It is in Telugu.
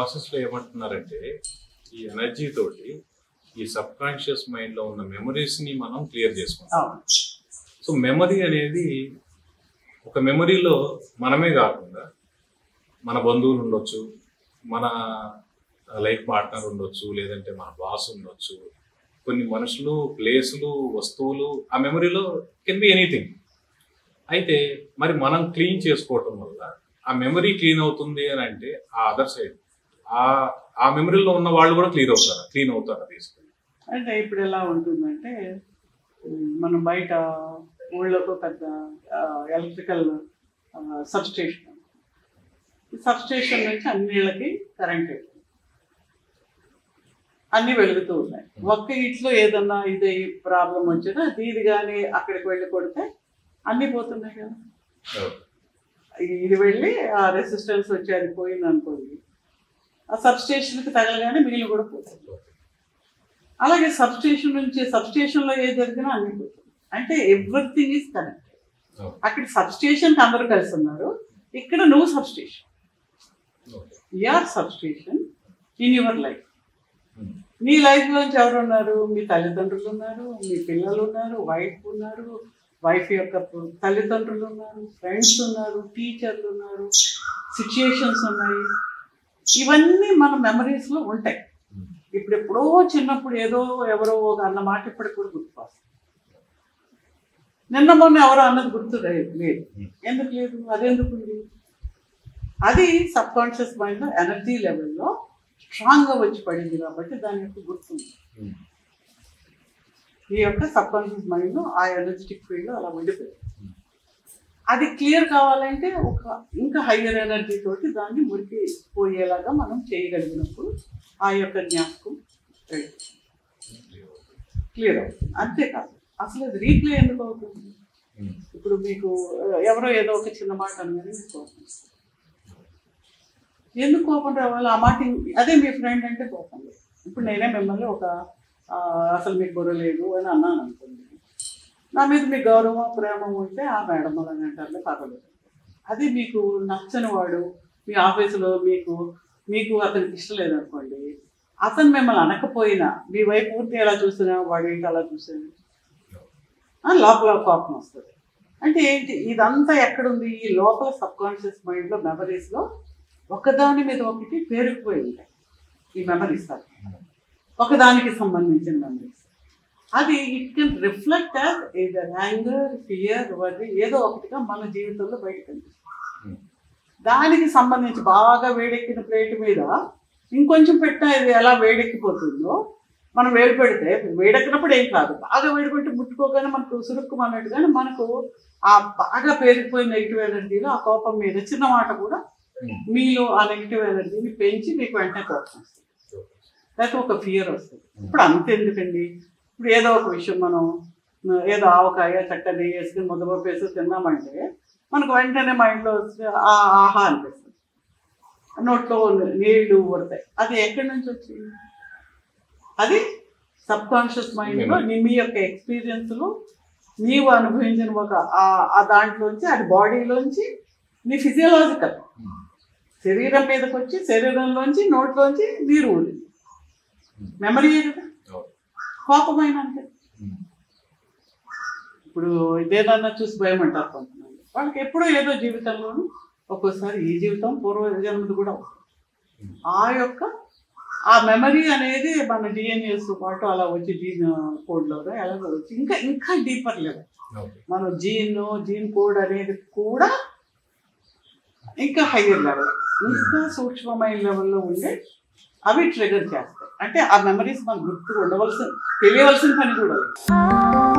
ప్రాసెస్ లో ఏమంటున్నారంటే ఈ ఎనర్జీ తోటి ఈ సబ్ కాన్షియస్ మైండ్ లో ఉన్న మెమరీస్ ని మనం క్లియర్ చేసుకుంటాం అవును సో మెమరీ అనేది ఒక మెమరీలో మనమే కాకుండా మన బంధువులు ఉండొచ్చు మన లైఫ్ పార్ట్నర్ ఉండొచ్చు లేదంటే మన బాస్ ఉండొచ్చు కొన్ని మనుషులు ప్లేసులు వస్తువులు ఆ మెమరీలో కెన్ బి ఎనీథింగ్ అయితే మరి మనం క్లీన్ చేసుకోవటం వల్ల ఆ మెమరీ క్లీన్ అవుతుంది అని అంటే ఆ అదర్ సైడ్ ఆ ఆ మెమరీలో ఉన్న వాళ్ళు కూడా క్లియర్ అవుతారా క్లీన్ అవుతారా తీసుకుని అంటే ఇప్పుడు ఎలా ఉంటుందంటే ఉమ్, మనం బయట ఊళ్ళోకి పెద్ద ఎలక్ట్రికల్ సబ్స్టేషన్ ఈ సబ్స్టేషన్ నుంచి అన్నిళ్ళకి కరెంట్ వెళ్తుంది అన్ని వెలుగుతూ ఉన్నాయి ఒక్క ఇంట్లో ఏదన్నా ఇది ప్రాబ్లం వచ్చినా దీది కానీ అక్కడికి వెళ్ళి కొడితే అన్నీ పోతున్నాయి కదా ఇది వెళ్ళి ఆ రెసిస్టెన్స్ వచ్చి అది పోయింది అనుకోండి ఆ సబ్స్టేషన్కి తగలగానే మిగిలిన కూడా పోతుంది అలాగే సబ్స్టేషన్ నుంచి సబ్స్టేషన్ లో ఏది జరిగినా అన్ని పోతుంది అంటే ఎవ్రీథింగ్ ఈజ్ కనెక్టెడ్ అక్కడ సబ్స్టేషన్ అందరూ కలిసి ఉన్నారు ఇక్కడ నువ్వు substation you are substation in your life నీ లైఫ్ లోంచి ఎవరు ఉన్నారు మీ తల్లిదండ్రులు ఉన్నారు మీ పిల్లలు ఉన్నారు వైఫ్ ఉన్నారు వైఫ్ యొక్క తల్లిదండ్రులు ఉన్నారు ఫ్రెండ్స్ ఉన్నారు టీచర్లు ఉన్నారు సిచ్యుయేషన్స్ ఉన్నాయి ఇవన్నీ మన మెమరీస్ లో ఉంటాయి ఇప్పుడు ఎప్పుడో చిన్నప్పుడు ఏదో ఎవరో ఒక అన్న మాట ఇప్పటికి కూడా గుర్తుకొస్తుంది నిన్న మొన్న ఎవరో అన్నది గుర్తు లేదు లేదు. ఎందుకు లేదు అదెందుకు ఉంది అది సబ్ కాన్షియస్ మైండ్ లో ఎనర్జీ లెవెల్లో స్ట్రాంగ్ గా వచ్చి పడింది కాబట్టి దాని యొక్క గుర్తుంది ఈ యొక్క సబ్ కాన్షియస్ మైండ్ లో ఆ ఎనర్జెటిక్ ఫీల్డ్ అలా ఉండిపోయింది అది క్లియర్ కావాలంటే ఒక ఇంకా హయ్యర్ ఎనర్జీ తోటి దాన్ని మురికి పోయేలాగా మనం చేయగలిగినప్పుడు ఆ యొక్క జ్ఞాపకం క్లియర్ అవుతుంది అంతేకాదు అసలు అది రీప్లే ఎందుకు అవుతుంది ఇప్పుడు మీకు ఆ, ఎవరో ఏదో ఒక చిన్న మాట అనగానే మీకు కోపం వస్తుంది. ఎందుకు కోపం రావాలి ఆ మాట ఇం- అదే మీ ఫ్రెండ్ అంటే కోపం లేదు ఇప్పుడు నేనే మిమ్మల్ని ఒక ఆ, అసలు మీకు బుర్ర లేదు అని అన్నాను అనుకోండి నా మీద మీ గౌరవం ప్రేమ ఉంటే ఆ మేడం అని అంటారులే పర్వాలేదు అది మీకు నచ్చని వాడు మీ ఆఫీసులో మీకు మీకు అతనికి ఇష్టం లేదనుకోండి అతను మిమ్మల్ని అనకపోయినా మీ వైపు పూర్తి ఎలా చూసినా వాడు ఏంటి అలా చూసాను ఆ, లోపల కోపం వస్తుంది అంటే ఏంటి ఇదంతా ఎక్కడుంది ఈ లోపల సబ్ కాన్షియస్ మైండ్లో మెమరీస్లో ఒకదాని మీద ఒకటి పేరుకుపోయి ఉంటాయి ఈ మెమరీస్ ఒకదానికి సంబంధించిన మెమరీస్ అది it can reflect as either anger fear worry ఏదో ఒకటిగా మన జీవితంలో బయట కనిపిస్తుంది దానికి సంబంధించి బాగా వేడెక్కిన ప్లేట్ మీద ఇంకొంచెం పెట్టినా ఇది ఎలా వేడెక్కిపోతుందో మనం వేడి పెడితే వేడెక్కినప్పుడు ఏం కాదు బాగా వేడి పెట్టి ముట్టుకోగానే మనకు సురుక్కుమన్నట్టుగానే మనకు ఆ బాగా పేరుకుపోయిన నెగిటివ్ ఎనర్జీలో ఆ కోపం మీద చిన్న మాట కూడా మీలో ఆ నెగిటివ్ ఎనర్జీని పెంచి మీకు వెంటనే కోపం వస్తుంది లేకపోతే ఒక ఫియర్ వస్తుంది ఇప్పుడు అంత ఎందుకండి ఇప్పుడు ఏదో ఒక విషయం మనం ఆ, ఏదో ఆవకాయ చక్క నెయ్యి వేసుకుని ముద్దపప్పు వేసి తిన్నామంటే మనకు వెంటనే మైండ్లో వస్తే ఆ ఆహా అనిపిస్తుంది నోట్లో నీళ్లు ఊడతాయి అది ఎక్కడి నుంచి వచ్చింది అది సబ్ కాన్షియస్ మైండ్లో నీ మీ యొక్క ఎక్స్పీరియన్స్లో నీవు అనుభవించిన ఒక ఆ- ఆ దాంట్లోంచి అది బాడీలోంచి నీ ఫిజియలాజికల్ శరీరం మీదకి వచ్చి శరీరంలోంచి నోట్లోంచి నీరు ఊరింది మెమరీ కదా కోపమైన అంతే ఇప్పుడు ఇదేదన్నా చూసి భయం అంటారు కొంతమంది వాళ్ళకి ఎప్పుడో ఏదో జీవితంలోనూ ఒక్కోసారి ఈ జీవితం పూర్వ జన్మది కూడా అవుతుంది. ఆ యొక్క ఆ మెమరీ అనేది మన డిఎన్ఏస్ పాటు అలా వచ్చి జీన్ కోడ్లో ఎలా వచ్చి ఇంకా ఇంకా డీపర్ లెవెల్ మన జీన్ జీన్ కోడ్ అనేది కూడా ఇంకా హయ్యర్ లెవెల్ ఇంకా సూక్ష్మమైన లెవెల్లో ఉండే అవి ట్రిగర్ చేస్తాయి అంటే ఆ మెమరీస్ మనకు గుర్తు ఉండవలసిన తెలియవలసిన పని కూడా లేదు